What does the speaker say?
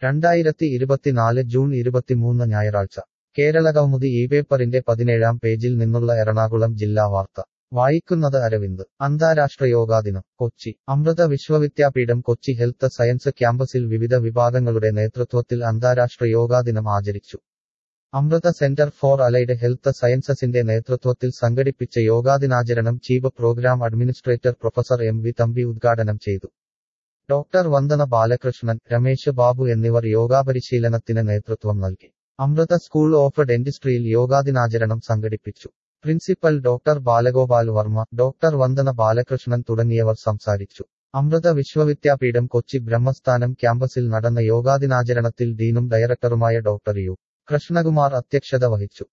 രണ്ടായിരത്തി ഇരുപത്തിനാല് ജൂൺ ഇരുപത്തിമൂന്ന് ഞായറാഴ്ച കേരള കൗമുദി ഈ പേപ്പറിന്റെ പതിനേഴാം പേജിൽ നിന്നുള്ള എറണാകുളം ജില്ലാ വാർത്ത വായിക്കുന്നത് അരവിന്ദ് അന്താരാഷ്ട്ര യോഗാ ദിനം കൊച്ചി അമൃത വിശ്വവിദ്യാപീഠം കൊച്ചി ഹെൽത്ത് സയൻസ് ക്യാമ്പസിൽ വിവിധ വിഭാഗങ്ങളുടെ നേതൃത്വത്തിൽ അന്താരാഷ്ട്ര യോഗാ ദിനം ആചരിച്ചു Amrita centre for allied health സയൻസസിന്റെ നേതൃത്വത്തിൽ സംഘടിപ്പിച്ച യോഗാദിനാചരണം chief programme administrator professor M V Thampi ഉദ്ഘാടനം ചെയ്തു ഡോക്ടർ വന്ദന ബാലകൃഷ്ണൻ രമേശ് ബാബു എന്നിവർ യോഗാപരിശീലനത്തിന് നേതൃത്വം നൽകി അമൃത സ്കൂൾ ഓഫ് ഡെന്റിസ്ട്രിയിൽ യോഗാദിനാചരണം സംഘടിപ്പിച്ചു principal doctor Balagopal Varma doctor Vandana Balakrishnan തുടങ്ങിയവർ സംസാരിച്ചു അമൃത വിശ്വവിദ്യാപീഠം കൊച്ചി ബ്രഹ്മസ്ഥാനം ക്യാമ്പസിൽ നടന്ന യോഗാദിനാചരണത്തിൽ ഡീനും ഡയറക്ടറുമായ ഡോക്ടർ യു കൃഷ്ണകുമാർ അധ്യക്ഷത വഹിച്ചു